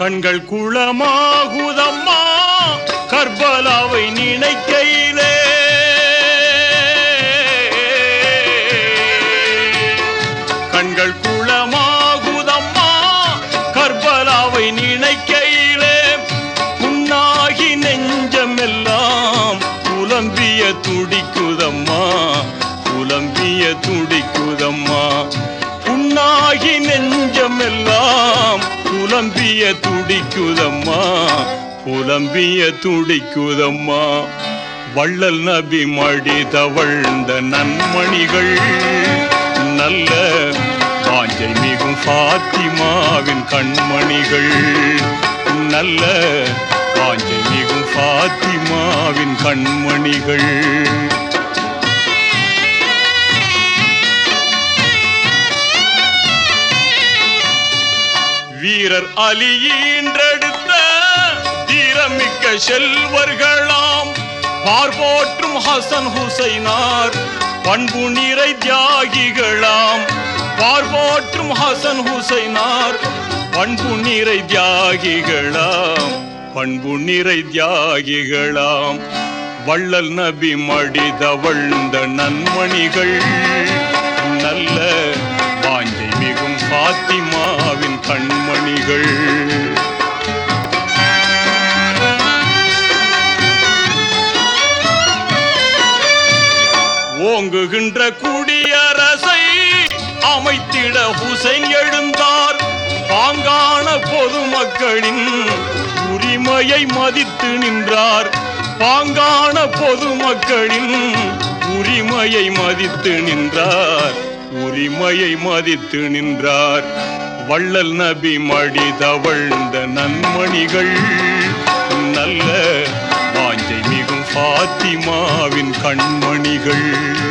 கண்கள் குளமாகுதம்மா கர்பலாவை நினைக்கையிலே கண்கள் குளமாகுதம்மா கர்பலாவை நினைக்கையிலே புண்ணாகி நெஞ்சமெல்லாம் புலம்பிய துடிக்குதம்மா புலம்பிய துடிக்குதம்மா புண்ணாகி நெஞ்சமெல்லாம் புலம்பிய துடிக்குதம்மா புலம்பிய துடிக்குதம்மா வள்ளல் நபி மடி தவழ்ந்த நன்மணிகள் நல்ல வாஞ்சை மிகும் ஃபாத்திமாவின் கண்மணிகள் நல்ல வாஞ்சை மிகும் ஃபாத்திமாவின் கண்மணிகள் வீரர் அலியீன்றெடுத்த தீரமிக்க செல்வர்களாம் பார்போற்றும் ஹசன் ஹுசைனார் பண்பு நிறை தியாகிகளாம் பார்போற்றும் ஹசன் ஹுசைனார் பண்பு நிறை தியாகிகளாம் பண்பு நிறை தியாகிகளாம் வள்ளல் நபி மடி தவழ்ந்த நன்மணிகள் நல்ல வாஞ்சை மிகும் ஃபாத்திமாவின் கண்மணிகள் ஓங்குகின்ற குடியரசை அமைத்திட ஹுசைன் எழுந்தார் பாங்கான பொதுமக்களின் உரிமையை மதித்து நின்றார் பாங்கான பொதுமக்களின் உரிமையை மதித்து நின்றார் உரிமையை மதித்து நின்றார் வள்ளல் நபி மடி தவழ்ந்த நன்மணிகள் நல்ல வாஞ்சை மிகும் ஃபாத்திமாவின் கண்மணிகள்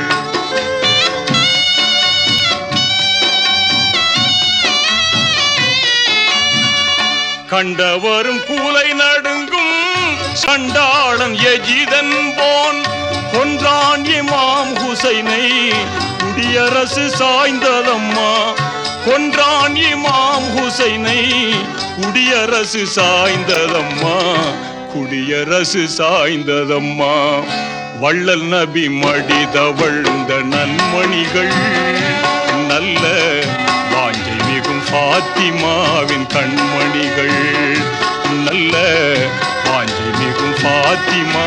கண்டவரும் கூலை நடுங்கும் சண்டாளன் எஜிதன் போன் கொன்றான் இமாம் ஹுசைனை குடியரசு சாய்ந்ததம்மா கொன்றான் இமாம் ஹுசைனை குடியரசு சாய்ந்ததம்மா குடியரசு சாய்ந்ததம்மா வள்ளல் நபி மடி தவழ்ந்த நன்மணிகள் நல்ல வாஞ்சை மிகும் ஃபாத்திமாவின் கண்மணிகள் நல்ல வாஞ்சை மிகும் ஃபாத்திமா